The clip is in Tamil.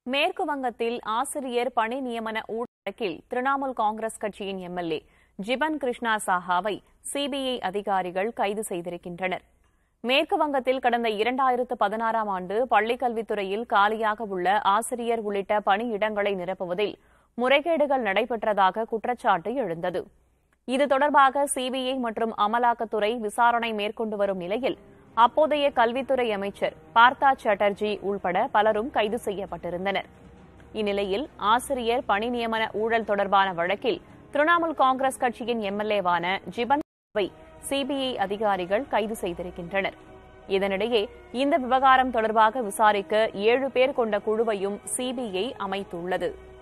மேற்கு வங்கத்தில் ஆசிரியர் பணி நியமன ஊழலில் திரிணாமுல் காங்கிரஸ் கட்சியின் எம்எல்ஏ ஜிபன் கிருஷ்ணா சாஹாவை சிபிஐ அதிகாரிகள் கைது செய்திருக்கின்றனர் மேற்கு வங்கத்தில் கடந்த இரண்டாயிரத்து பதினாறாம் ஆண்டு பள்ளிக்கல்வித்துறையில் காலியாக உள்ள ஆசிரியர் உள்ளிட்ட பணியிடங்களை நிரப்புவதில் முறைகேடுகள் நடைபெற்றதாக குற்றச்சாட்டு எழுந்தது இது தொடர்பாக சிபிஐ மற்றும் அமலாக்கத்துறை விசாரணை மேற்கொண்டு வரும் நிலையில் அப்போதைய கல்வித்துறை அமைச்சர் பார்த்தா சாட்டர்ஜி உள்பட பலரும் கைது செய்யப்பட்டிருந்தனர் இந்நிலையில் ஆசிரியர் பணி நியமன ஊழல் தொடர்பான வழக்கில் திரிணாமுல் காங்கிரஸ் கட்சியின் எம்எல்ஏவான ஜிபன் வை சிபிஐ அதிகாரிகள் கைது செய்திருக்கின்றனர் இதனிடையே இந்த விவகாரம் தொடர்பாக விசாரிக்க ஏழு பேர் கொண்ட குழுவையும் சிபிஐ அமைத்துள்ளது